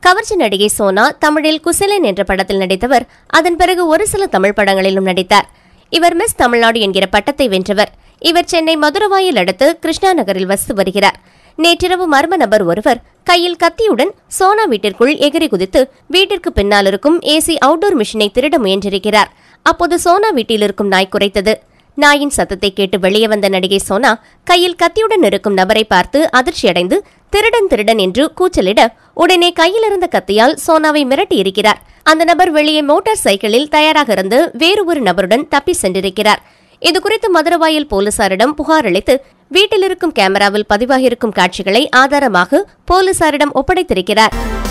கவர்ச்சி நடிகை சோனா தமிழில் குசலன் என்ற படத்தில் நடித்தவர் அதன் பிறகு ஒரு சில தமிழ் படங்களிலும் நடித்தார் இவர் மிஸ் தமிழ்நாடு என்கிற பட்டத்தை வென்றவர் இவர் சென்னை மதுரவாயில் அடுத்து கிருஷ்ணா நகரில் வசித்து வருகிறார் நேற்றிரவு மர்ம நபர் ஒருவர் கையில் கத்தியுடன் சோனா வீட்டிற்குள் எகிரி குதித்து வீட்டிற்கு பின்னால் இருக்கும் ஏசி அவுட்டோர் மிஷினை திருட முயன்றிருக்கிறார் அப்போது சோனா வீட்டில் இருக்கும் நாய் குறைத்தது நாயின் சத்தத்தை கேட்டு வெளியே வந்த நடிகை சோனா கையில் கத்தியுடன் இருக்கும் நபரை பார்த்து அதிர்ச்சியடைந்து திருடன் திருடன் என்று கூச்சலிட உடனே கையில் இருந்த கத்தியால் சோனாவை மிரட்டி இருக்கிறார் அந்த நபர் வெளியே மோட்டார் சைக்கிளில் தயாராக இருந்து வேறு ஒரு நபருடன் தப்பி சென்றிருக்கிறார் இதுகுறித்து மதுரவாயல் போலீசாரிடம் புகார் அளித்து வீட்டில் இருக்கும் கேமராவில் பதிவாகியிருக்கும் காட்சிகளை ஆதாரமாக போலீசாரிடம் ஒப்படைத்திருக்கிறார்